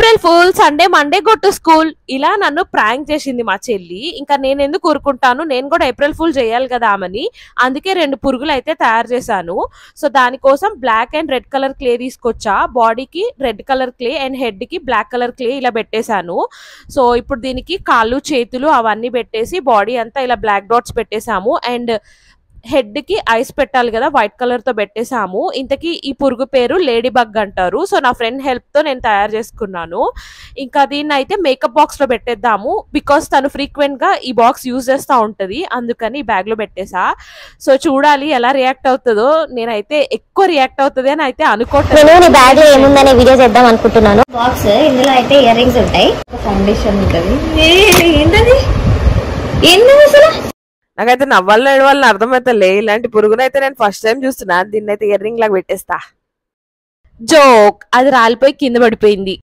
April fool Sunday Monday go to school ఇలా నన్ను prank చేసింది మా చెల్లి ఇంకా నేను ఎందుకు ఊరుకుంటాను నేను కూడా ఏప్రిల్ ఫుల్ చేయాలి కదా ఆమెని అందుకే రెండు పురుగులు అయితే తయారు చేశాను సో దానికోసం black and red colour clay తీసుకొచ్చా బాడీకి red colour clay and head కి బ్లాక్ కలర్ క్లే ఇలా పెట్టేశాను సో ఇప్పుడు దీనికి కాళ్ళు చేతులు అవన్నీ పెట్టేసి బాడీ అంతా ఇలా బ్లాక్ డాట్స్ పెట్టేశాము అండ్ హెడ్ కి ఐస్ పెట్టాలి కదా వైట్ కలర్ తో పెట్టేశాము ఇంతకీ ఈ పురుగు పేరు లేడీ బగ్ అంటారు సో నా ఫ్రెండ్ హెల్ప్ తో నేను తయారు చేసుకున్నాను ఇంకా దీన్ని అయితే మేకప్ బాక్స్ లో పెట్టేద్దాము బికాస్ తను ఫ్రీక్వెంట్ గా ఈ బాక్స్ యూజ్ చేస్తూ ఉంటది అందుకని బ్యాగ్ లో పెట్టేసా సో చూడాలి ఎలా రియాక్ట్ అవుతుందో నేనైతే ఎక్కువ రియాక్ట్ అవుతుంది అని అయితే నేను అనుకోవట్లేదు నీ బ్యాగ్ లో ఏముందనే వీడియో చేద్దాం అనుకుంటున్నాను బాక్స్ ఇందులో అయితే ఇయర్ రింగ్స్ ఉంటాయి ఫౌండేషన్ ఉంటుంది ఏంటది ఏంటది అసలు నాకైతే నవ్వాలని ఏడవాలని అర్థమైతలే ఇలాంటి పురుగునైతే నేను ఫస్ట్ టైం చూస్తున్నా దీన్ని అయితే ఇయర్ రింగ్ లాగా పెట్టేస్తా జోక్ అది రాలిపోయి కింద పడిపోయింది